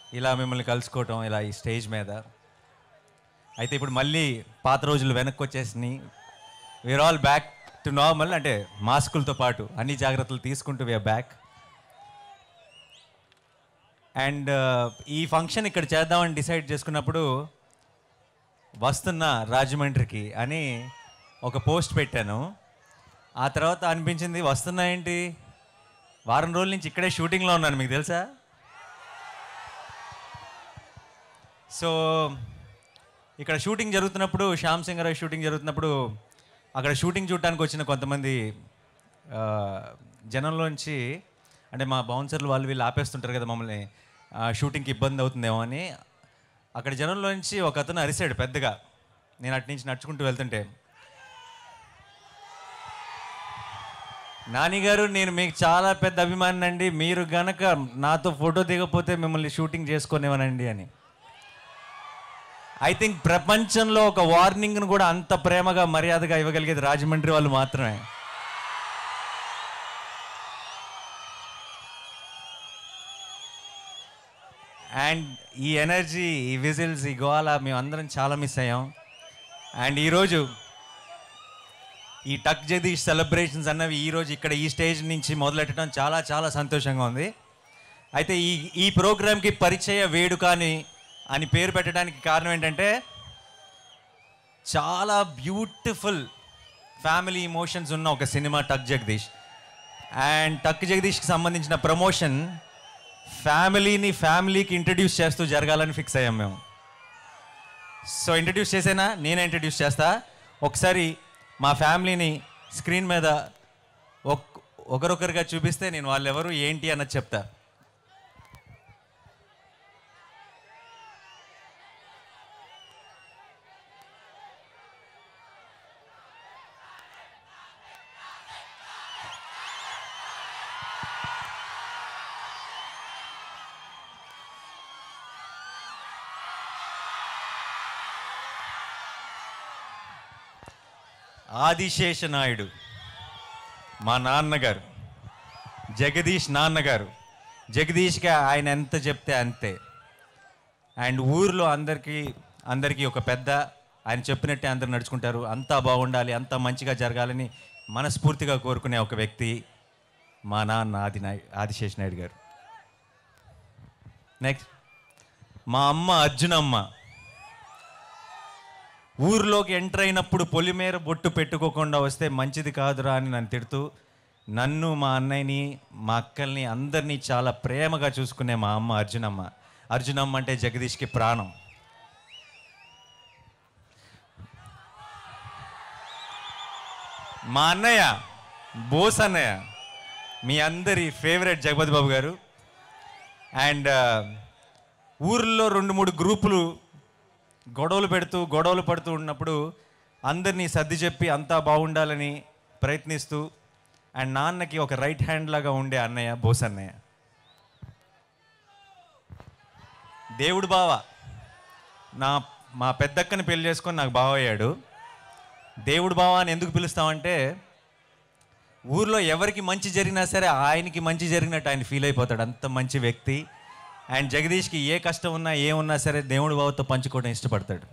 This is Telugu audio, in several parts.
ఇలా మిమ్మల్ని కలుసుకోవటం ఇలా ఈ స్టేజ్ మీద అయితే ఇప్పుడు మళ్ళీ పాత రోజులు వెనక్కి వచ్చేసినాయి we are all back to normal అంటే మాస్కులతో పాటు అన్ని జాగ్రత్తలు తీసుకుంటూ వీఆర్ బ్యాక్ అండ్ ఈ ఫంక్షన్ ఇక్కడ చేద్దామని డిసైడ్ చేసుకున్నప్పుడు వస్తున్నా రాజమండ్రికి అని ఒక పోస్ట్ పెట్టాను ఆ తర్వాత అనిపించింది వస్తున్నా ఏంటి వారం రోజుల నుంచి ఇక్కడే షూటింగ్లో ఉన్నాను మీకు తెలుసా సో ఇక్కడ షూటింగ్ జరుగుతున్నప్పుడు శ్యామ్ సింగ్ రాయ్ షూటింగ్ జరుగుతున్నప్పుడు అక్కడ షూటింగ్ చూడటానికి వచ్చిన కొంతమంది ఆ, జనంలోంచి అంటే మా బౌన్సర్లు వాళ్ళు వీళ్ళు ఆపేస్తుంటారు కదా మమ్మల్ని ఆ, షూటింగ్కి ఇబ్బంది అవుతుందేమో అని అక్కడ జనంలోంచి ఒక అతను అరిసాడు పెద్దగా నేను అటు నుంచి నడుచుకుంటూ వెళ్తుంటే నాని గారు నేను మీకు చాలా పెద్ద అభిమాని అండి మీరు గనక నాతో ఫోటో దిగపోతే మిమ్మల్ని షూటింగ్ చేసుకునేవనండి అని ఐ థింక్ ప్రపంచంలో ఒక వార్నింగ్ను కూడా అంత ప్రేమగా మర్యాదగా ఇవ్వగలిగేది రాజమండ్రి వాళ్ళు మాత్రమే అండ్ ఈ ఎనర్జీ ఈ విజిల్స్ ఈ గోవాల మేము అందరం చాలా మిస్ అయ్యాం అండ్ ఈరోజు ఈ టక్ జగదీష్ సెలబ్రేషన్స్ అన్నవి ఈరోజు ఇక్కడ ఈ స్టేజ్ నుంచి మొదలెట్టడం చాలా చాలా సంతోషంగా ఉంది అయితే ఈ ఈ ప్రోగ్రామ్కి పరిచయ వేడుక అని అని పేరు పెట్టడానికి కారణం ఏంటంటే చాలా బ్యూటిఫుల్ ఫ్యామిలీ ఇమోషన్స్ ఉన్న ఒక సినిమా టక్ జగదీష్ అండ్ టక్ జగదీష్కి సంబంధించిన ప్రమోషన్ ఫ్యామిలీని ఫ్యామిలీకి ఇంట్రడ్యూస్ చేస్తూ జరగాలని ఫిక్స్ అయ్యాం మేము సో ఇంట్రడ్యూస్ చేసేనా నేనే ఇంట్రడ్యూస్ చేస్తా ఒకసారి మా ఫ్యామిలీని స్క్రీన్ మీద ఒక్ ఒకరొకరుగా చూపిస్తే నేను వాళ్ళు ఎవరు ఏంటి అన్నది చెప్తా ఆదిశేష నాయుడు మా నాన్నగారు జగదీష్ నాన్నగారు జగదీష్కి ఆయన ఎంత చెప్తే అంతే అండ్ ఊర్లో అందరికీ అందరికీ ఒక పెద్ద ఆయన చెప్పినట్టే అందరు నడుచుకుంటారు అంతా బాగుండాలి అంతా మంచిగా జరగాలని మనస్ఫూర్తిగా కోరుకునే ఒక వ్యక్తి మా నాన్న ఆది నాయ్ ఆదిశేష్ నాయుడు గారు నెక్స్ట్ మా అమ్మ అర్జునమ్మ ఊర్లోకి ఎంటర్ అయినప్పుడు పొలిమేర బొట్టు పెట్టుకోకుండా వస్తే మంచిది కాదురా అని నన్ను తిడుతూ నన్ను మా అన్నయ్యని మా అక్కల్ని అందరినీ చాలా ప్రేమగా చూసుకునే మా అమ్మ అర్జునమ్మ అర్జునమ్మ అంటే జగదీష్కి ప్రాణం మా అన్నయ్య బోస్ అన్నయ్య మీ అందరి ఫేవరెట్ జగపతి బాబు గారు అండ్ ఊర్లో రెండు మూడు గ్రూపులు గొడవలు పెడుతూ గొడవలు పడుతూ ఉన్నప్పుడు అందరినీ సర్ది చెప్పి అంతా బాగుండాలని ప్రయత్నిస్తూ అండ్ నాన్నకి ఒక రైట్ హ్యాండ్ లాగా ఉండే అన్నయ్య బోస్ అన్నయ్య దేవుడు బావ నా మా పెద్దక్కని పెళ్లి చేసుకొని నాకు బావ అయ్యాడు దేవుడు బావ అని ఎందుకు పిలుస్తామంటే ఊర్లో ఎవరికి మంచి జరిగినా సరే ఆయనకి మంచి జరిగినట్టు ఆయన ఫీల్ అయిపోతాడు అంత మంచి వ్యక్తి అండ్ జగదీష్కి ఏ కష్టం ఉన్నా ఏమున్నా సరే దేవుడు బావతో పంచుకోవడం ఇష్టపడతాడు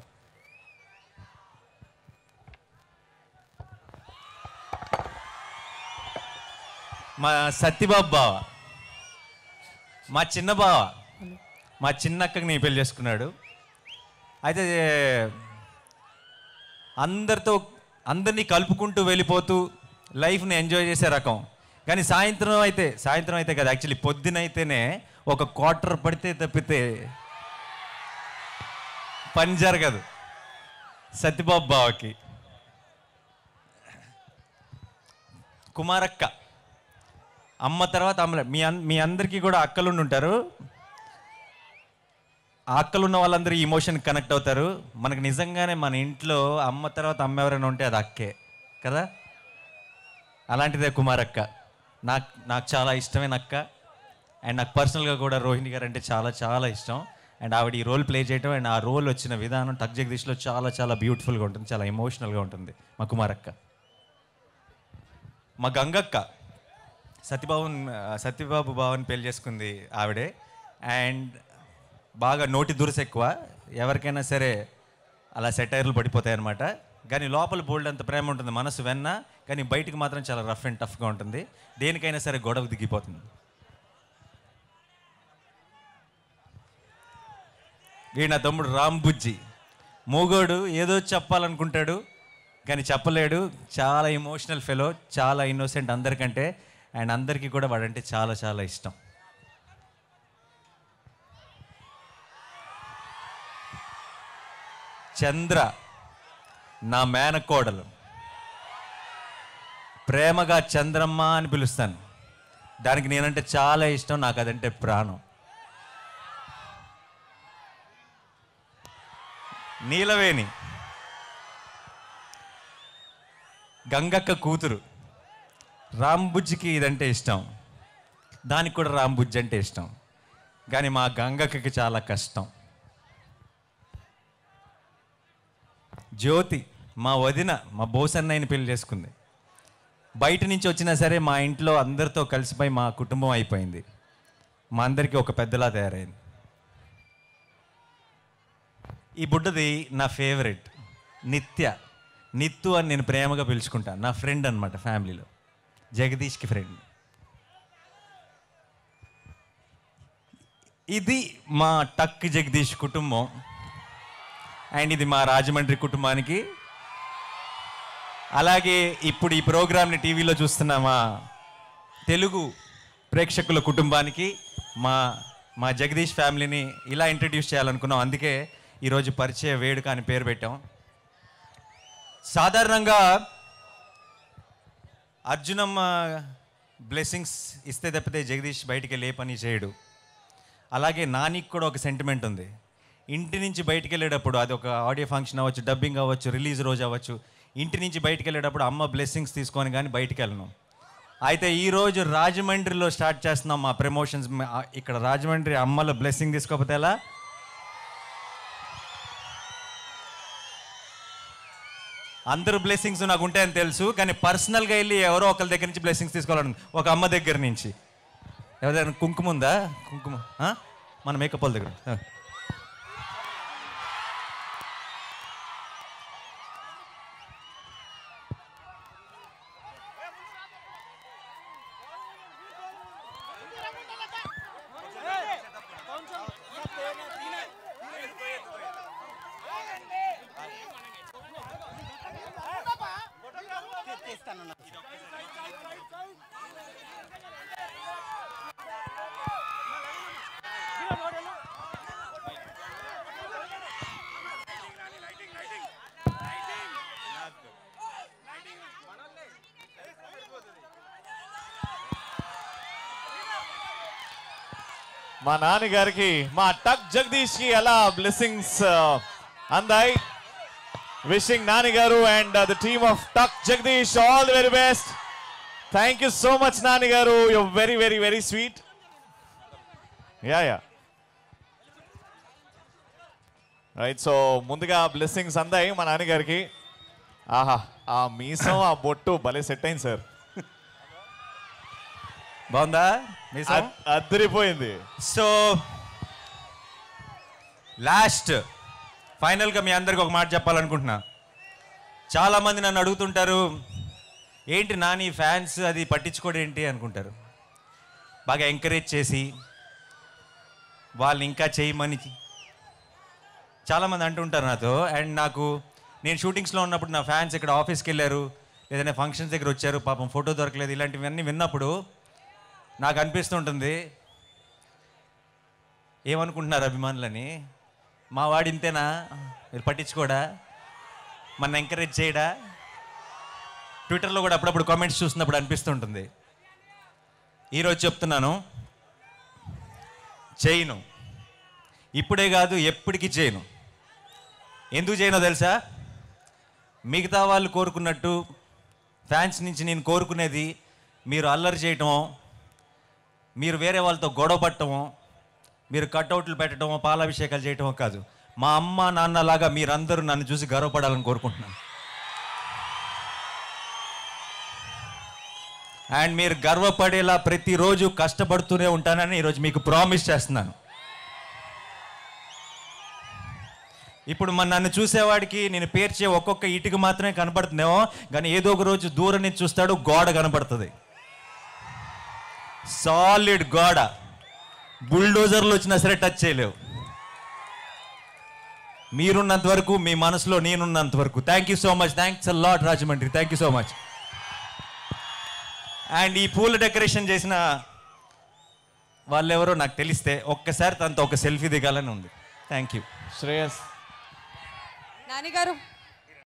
మా సత్యబాబు బావ మా చిన్న బావ మా చిన్నక్కకి నీ పెళ్లి చేసుకున్నాడు అయితే అందరితో అందరినీ కలుపుకుంటూ వెళ్ళిపోతూ లైఫ్ని ఎంజాయ్ చేసే రకం కానీ సాయంత్రం అయితే సాయంత్రం అయితే కదా యాక్చువల్లీ పొద్దునైతేనే ఒక క్వార్టర్ పడితే తప్పితే పని జరగదు సత్యబాబు బావకి కుమారక్క అమ్మ తర్వాత అమ్మ మీ అన్ మీ అందరికీ కూడా అక్కలుండి ఉంటారు ఆ అక్కలున్న వాళ్ళందరూ ఈ ఎమోషన్ కనెక్ట్ అవుతారు మనకు నిజంగానే మన ఇంట్లో అమ్మ తర్వాత అమ్మ ఎవరైనా ఉంటే అది అక్కే కదా అలాంటిదే కుమారక్క నాకు నాకు చాలా ఇష్టమైన అక్క అండ్ నాకు పర్సనల్గా కూడా రోహిణి గారు అంటే చాలా చాలా ఇష్టం అండ్ ఆవిడ ఈ రోల్ ప్లే చేయడం అండ్ ఆ రోల్ వచ్చిన విధానం టక్ జగదీష్లో చాలా చాలా బ్యూటిఫుల్గా ఉంటుంది చాలా ఎమోషనల్గా ఉంటుంది మా కుమారక్క మా గంగక్క సత్యబాబు సత్యబాబు బావని పెళ్లి చేసుకుంది ఆవిడే అండ్ బాగా నోటి దురుసు ఎక్కువ ఎవరికైనా సరే అలా సెటైర్లు పడిపోతాయి అనమాట కానీ లోపల బోల్డ్ అంత ప్రేమ ఉంటుంది మనసు వెన్న కానీ బయటికి మాత్రం చాలా రఫ్ అండ్ టఫ్గా ఉంటుంది దేనికైనా సరే గొడవ దిగిపోతుంది వీడు నా తమ్ముడు రామ్ బుజ్జి మూగోడు ఏదో చెప్పాలనుకుంటాడు కానీ చెప్పలేడు చాలా ఎమోషనల్ ఫెలో చాలా ఇన్నోసెంట్ అందరికంటే అండ్ అందరికీ కూడా వాడంటే చాలా చాలా ఇష్టం చంద్ర నా మేనకోడలు ప్రేమగా చంద్రమ్మ అని పిలుస్తాను దానికి నేనంటే చాలా ఇష్టం నాకు అదంటే ప్రాణం నీలవేణి గంగక్క కూతురు రాంబుజ్జికి ఇదంటే ఇష్టం దానికి కూడా రాంబుజ్జి అంటే ఇష్టం కానీ మా గంగక్కకి చాలా కష్టం జ్యోతి మా వదిన మా బోసన్నయ్యని పెళ్లి చేసుకుంది బయట నుంచి వచ్చినా సరే మా ఇంట్లో అందరితో కలిసిపోయి మా కుటుంబం అయిపోయింది మా అందరికీ ఒక పెద్దలా తయారైంది ఈ బుడ్డది నా ఫేవరెట్ నిత్య నిత్తు అని నేను ప్రేమగా పిలుచుకుంటాను నా ఫ్రెండ్ అనమాట ఫ్యామిలీలో జగదీష్కి ఫ్రెండ్ ఇది మా టక్ జగదీష్ కుటుంబం అండ్ ఇది మా రాజమండ్రి కుటుంబానికి అలాగే ఇప్పుడు ఈ ప్రోగ్రామ్ని టీవీలో చూస్తున్న మా తెలుగు ప్రేక్షకుల కుటుంబానికి మా మా జగదీష్ ఫ్యామిలీని ఇలా ఇంట్రడ్యూస్ చేయాలనుకున్నాం అందుకే ఈరోజు పరిచయ వేడుక అని పేరు పెట్టాం సాధారణంగా అర్జునమ్మ బ్లెస్సింగ్స్ ఇస్తే తప్పితే జగదీష్ బయటికి వెళ్ళే పని చేయడు అలాగే నానికి కూడా ఒక సెంటిమెంట్ ఉంది ఇంటి నుంచి బయటికి వెళ్ళేటప్పుడు అది ఒక ఆడియో ఫంక్షన్ అవ్వచ్చు డబ్బింగ్ అవ్వచ్చు రిలీజ్ రోజు అవ్వచ్చు ఇంటి నుంచి బయటికి వెళ్ళేటప్పుడు అమ్మ బ్లెస్సింగ్స్ తీసుకొని కానీ బయటికి వెళ్ళను అయితే ఈ రోజు రాజమండ్రిలో స్టార్ట్ చేస్తున్నాం మా ప్రమోషన్స్ ఇక్కడ రాజమండ్రి అమ్మలో బ్లెస్సింగ్ తీసుకోకపోతే ఎలా అందరూ బ్లెస్సింగ్స్ నాకు ఉంటాయని తెలుసు కానీ పర్సనల్గా వెళ్ళి ఎవరో ఒకరి దగ్గర నుంచి బ్లెస్సింగ్స్ తీసుకోవాలని ఒక అమ్మ దగ్గర నుంచి ఎవరైనా కుంకుమ ఉందా కుంకుమ ఆ? మన మేకప్ వాళ్ళ దగ్గర ఆ. మా నాన్నగారికి మా టక్ జగదీష్ కి ఎలా బ్లెస్సింగ్స్ అందాయి విషింగ్ నాన్నగారు and the team of Tuck Jagadish all the very best thank you so much నాన్నగారు you very very very sweet yeah yeah right so ముందుగా బ్లెస్సింగ్స్ అందాయి మా నాన్నగారికి ఆహా ఆ మీసం ఆ బొట్టు భలే సెట్ అయింది సార్ బాగుందా మీసం? అద్దరిపోయింది సో లాస్ట్ ఫైనల్గా మీ అందరికి ఒక మాట చెప్పాలనుకుంటున్నా చాలామంది నన్ను అడుగుతుంటారు ఏంటి నాని ఫ్యాన్స్ అది పట్టించుకోడు ఏంటి అనుకుంటారు బాగా ఎంకరేజ్ చేసి వాళ్ళని ఇంకా చేయమని చాలామంది అంటుంటారు నాతో అండ్ నాకు నేను షూటింగ్స్లో ఉన్నప్పుడు నా ఫ్యాన్స్ ఇక్కడ ఆఫీస్కి వెళ్ళారు లేదంటే ఫంక్షన్స్ దగ్గర వచ్చారు పాపం ఫోటో దొరకలేదు ఇలాంటివన్నీ విన్నప్పుడు నాకు అనిపిస్తుంటుంది ఏమనుకుంటున్నారు అభిమానులని మా వాడు ఇంతేనా మీరు పట్టించుకోడా మన ఎంకరేజ్ చేయడా ట్విట్టర్లో కూడా అప్పుడప్పుడు కామెంట్స్ చూసినప్పుడు అనిపిస్తుంటుంది ఈరోజు చెప్తున్నాను చేయను ఇప్పుడే కాదు ఎప్పటికీ చేయను ఎందుకు చేయనో తెలుసా మిగతా వాళ్ళు కోరుకున్నట్టు ఫ్యాన్స్ నుంచి నేను కోరుకునేది మీరు అల్లరి చేయటమో మీరు వేరే వాళ్ళతో గొడవ పట్టడమో మీరు కట్అవుట్లు పెట్టడమో పాలాభిషేకాలు చేయటమో కాదు మా అమ్మ నాన్నలాగా మీరందరూ నన్ను చూసి గర్వపడాలని కోరుకుంటున్నాను అండ్ మీరు గర్వపడేలా ప్రతిరోజు కష్టపడుతూనే ఉంటానని ఈరోజు మీకు ప్రామిస్ చేస్తున్నాను ఇప్పుడు మన నన్ను చూసేవాడికి నేను పేర్చే ఒక్కొక్క ఇటుక మాత్రమే కనపడుతుందేమో కానీ ఏదో ఒక రోజు దూరం నుంచి చూస్తాడు గోడ కనపడుతుంది సాలిడ్ గోడ బుల్డోజర్లు వచ్చినా సరే టచ్ చేయలేవు మీరున్నంత వరకు మీ మనసులో నేనున్నంత వరకు thank you so much thanks a lot Rajahmundry thank you so much and ఈ పూల డెకరేషన్ చేసిన వాళ్ళెవరో నాకు తెలిస్తే ఒక్కసారి తనతో ఒక సెల్ఫీ దిగాలని ఉంది థ్యాంక్ యూ శ్రేయస్ నాన్నగారు